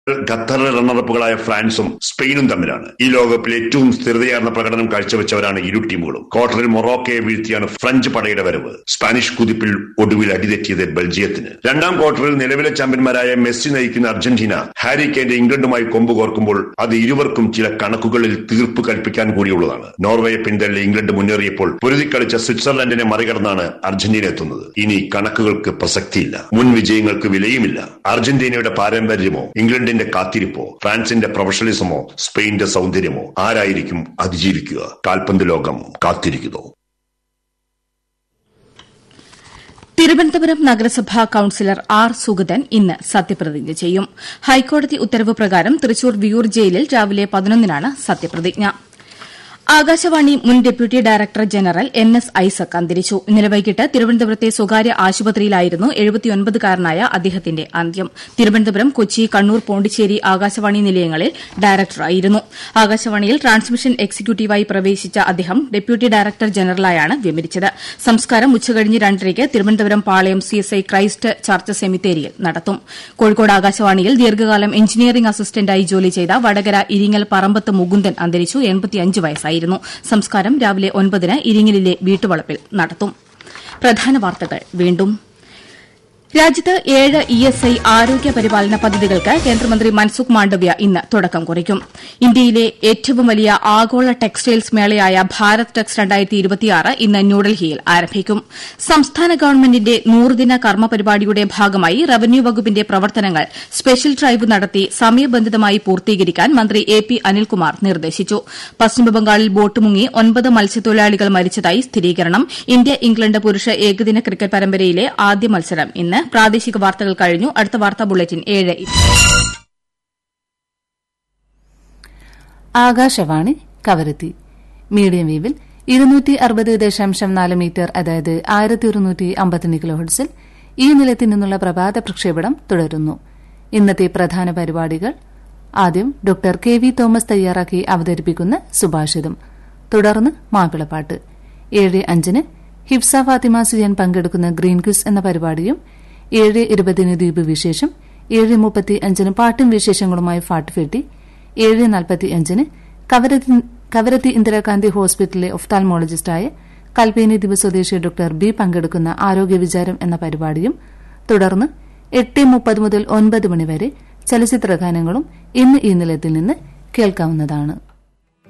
ഖത്തറിലെ റണ്ണറപ്പുകളായ ഫ്രാൻസും സ്പെയിനും തമ്മിലാണ് ഈ ലോകകപ്പിൽ ഏറ്റവും സ്ഥിരതയാർന്ന പ്രകടനം കാഴ്ചവെച്ചവരാണ് ഇരു ടീമുകളും ക്വാർട്ടറിൽ മൊറോക്കയെ വീഴ്ത്തിയാണ് ഫ്രഞ്ച് പടയുടെ വരവ് സ്പാനിഷ് കുതിപ്പിൽ ഒടുവിൽ അടിതെറ്റിയത് ബെൽജിയത്തിന് രണ്ടാം ക്വാർട്ടറിൽ നിലവിലെ ചാമ്പ്യന്മാരായ മെസ്സി നയിക്കുന്ന അർജന്റീന ഹാരി കെന്റെ ഇംഗ്ലണ്ടുമായി കൊമ്പ് കോർക്കുമ്പോൾ അത് ഇരുവർക്കും ചില കണക്കുകളിൽ തീർപ്പ് കൽപ്പിക്കാൻ കൂടിയുള്ളതാണ് നോർവേയെ പിന്തള്ളി ഇംഗ്ലണ്ട് മുന്നേറിയപ്പോൾ പൊരുതിക്കളിച്ച സ്വിറ്റ്സർലൻഡിനെ മറികടന്നാണ് അർജന്റീന എത്തുന്നത് ഇനി കണക്കുകൾക്ക് പ്രസക്തിയില്ല മുൻ വിജയങ്ങൾക്ക് വിലയുമില്ല അർജന്റീനയുടെ പാരമ്പര്യമോ ഇംഗ്ലണ്ടിന്റെ കാത്തിരിപ്പോ ഫ്രാൻസിന്റെ പ്രൊഫഷണലിസമോ സ്പെയിന്റെ സൗന്ദര്യമോ ആരായിരിക്കും അതിജീവിക്കുക കാൽപന്ത് ലോകം കാത്തിരിക്കുന്നു തിരുവനന്തപുരം നഗരസഭാ കൌൺസിലർ ആർ സുഗതൻ ഇന്ന് സത്യപ്രതിജ്ഞ ചെയ്യും ഹൈക്കോടതി ഉത്തരവ് പ്രകാരം തൃശൂർ വിയൂർ ജയിലിൽ രാവിലെ പതിനൊന്നിനാണ് സത്യപ്രതിജ്ഞ ആകാശവാണി മുൻ deputy director general N S Isaac അന്തരിച്ചു ഇന്നലെ വൈകിട്ട് തിരുവനന്തപുരത്തെ സ്വകാര്യ ആശുപത്രിയിലായിരുന്നു എഴുപത്തിയൊൻപതുകാരനായ അദ്ദേഹത്തിന്റെ അന്ത്യം തിരുവനന്തപുരം കൊച്ചി കണ്ണൂർ പോണ്ടിച്ചേരി ആകാശവാണി നിലയങ്ങളിൽ ഡയറക്ടറായിരുന്നു ആകാശവാണിയിൽ ട്രാൻസ്മിഷൻ എക്സിക്യൂട്ടീവായി പ്രവേശിച്ച അദ്ദേഹം ഡെപ്യൂട്ടി ഡയറക്ടർ ജനറലായാണ് വിരമിച്ചത് സംസ്കാരം ഉച്ചകഴിഞ്ഞ് രണ്ടരയ്ക്ക് Thiruvananthapuram Palayam CSI Christ church സെമിത്തേരിയിൽ നടത്തും കോഴിക്കോട് ആകാശവാണിയിൽ ദീർഘകാലം എഞ്ചിനീയറിംഗ് അസിസ്റ്റന്റായി ജോലി ചെയ്ത വടകര ഇരിങ്ങൽ പറമ്പത്ത് മുകുന്ദൻ അന്തരിച്ചു വയസ്സായിരുന്നു സംസ്കാരം രാവിലെ ഒൻപതിന് ഇരിങ്ങലിലെ വീട്ടുവളപ്പിൽ നടത്തും പ്രധാന വാർത്തകൾ വീണ്ടും രാജ്യത്ത് ഏഴ് ഇ എസ് ഐ ആരോഗ്യ പരിപാലന പദ്ധതികൾക്ക് കേന്ദ്രമന്ത്രി മൻസുഖ് മാണ്ഡവ്യ ഇന്ന് തുടക്കം കുറിക്കും ഇന്ത്യയിലെ ഏറ്റവും വലിയ ആഗോള ടെക്സ്റ്റൈൽസ് മേളയായ ഭാരത് ടെക്സ് ഇന്ന് ന്യൂഡൽഹിയിൽ ആരംഭിക്കും സംസ്ഥാന ഗവൺമെന്റിന്റെ നൂറുദിന കർമ്മ പരിപാടിയുടെ ഭാഗമായി റവന്യൂ വകുപ്പിന്റെ പ്രവർത്തനങ്ങൾ സ്പെഷ്യൽ ഡ്രൈവ് നടത്തി സമയബന്ധിതമായി പൂർത്തീകരിക്കാൻ മന്ത്രി എ പി അനിൽകുമാർ നിർദ്ദേശിച്ചു പശ്ചിമബംഗാളിൽ ബോട്ട് മുങ്ങി ഒൻപത് മത്സ്യത്തൊഴിലാളികൾ മരിച്ചതായി സ്ഥിരീകരണം ഇന്ത്യ ഇംഗ്ലണ്ട് പുരുഷ ഏകദിന ക്രിക്കറ്റ് പരമ്പരയിലെ ആദ്യ മത്സരം ഇന്ന് പ്രാദേശിക വാർത്തകൾ കഴിഞ്ഞു അടുത്ത വാർത്താ ബുള്ളറ്റിൻ ഏഴ് ആകാശവാണി കവരത്തി മീഡിയം വേവിൽ ഇരുന്നൂറ്റി അറുപത് ദശാംശം നാല് മീറ്റർ അതായത് ആയിരത്തി ഒരുന്നൂറ്റി അമ്പത്തൊന്ന് കിലോ ഹെർട്സിൽ ഈ നിലത്തിൽ നിന്നുള്ള പ്രഭാത പ്രക്ഷേപണം തുടരുന്നു ഇന്നത്തെ പ്രധാന പരിപാടികൾ ആദ്യം ഡോക്ടർ കെ വി തോമസ് തയ്യാറാക്കി അവതരിപ്പിക്കുന്ന സുഭാഷിതം തുടർന്ന് മാപ്പിളപ്പാട്ട് ഏഴ് അഞ്ചിന് ഹിഫ്സ ഫാത്തിമ സുജൻ പങ്കെടുക്കുന്ന ഗ്രീൻ ക്വിസ് എന്ന പരിപാടിയും ഏഴ് ഇരുപതിന് ദ്വീപ് വിശേഷം ഏഴ് മുപ്പത്തി അഞ്ചിന് പാട്ടും വിശേഷങ്ങളുമായി ഫാട്ടുഫെട്ടി ഏഴ് നാൽപ്പത്തി അഞ്ചിന് കവരത്തി ഇന്ദിരാഗാന്ധി ഹോസ്പിറ്റലിലെ ഒഫ്താൽമോളജിസ്റ്റായ കൽപ്പേനി ദ്വീപ് സ്വദേശി ഡോക്ടർ ബി പങ്കെടുക്കുന്ന ആരോഗ്യ വിചാരം എന്ന പരിപാടിയും തുടർന്ന് എട്ട് മുപ്പത് മുതൽ ഒൻപത് മണിവരെ ചലച്ചിത്ര ഗാനങ്ങളും ഇന്ന് ഈ നിലയത്തിൽ നിന്ന് കേൾക്കാവുന്നതാണ്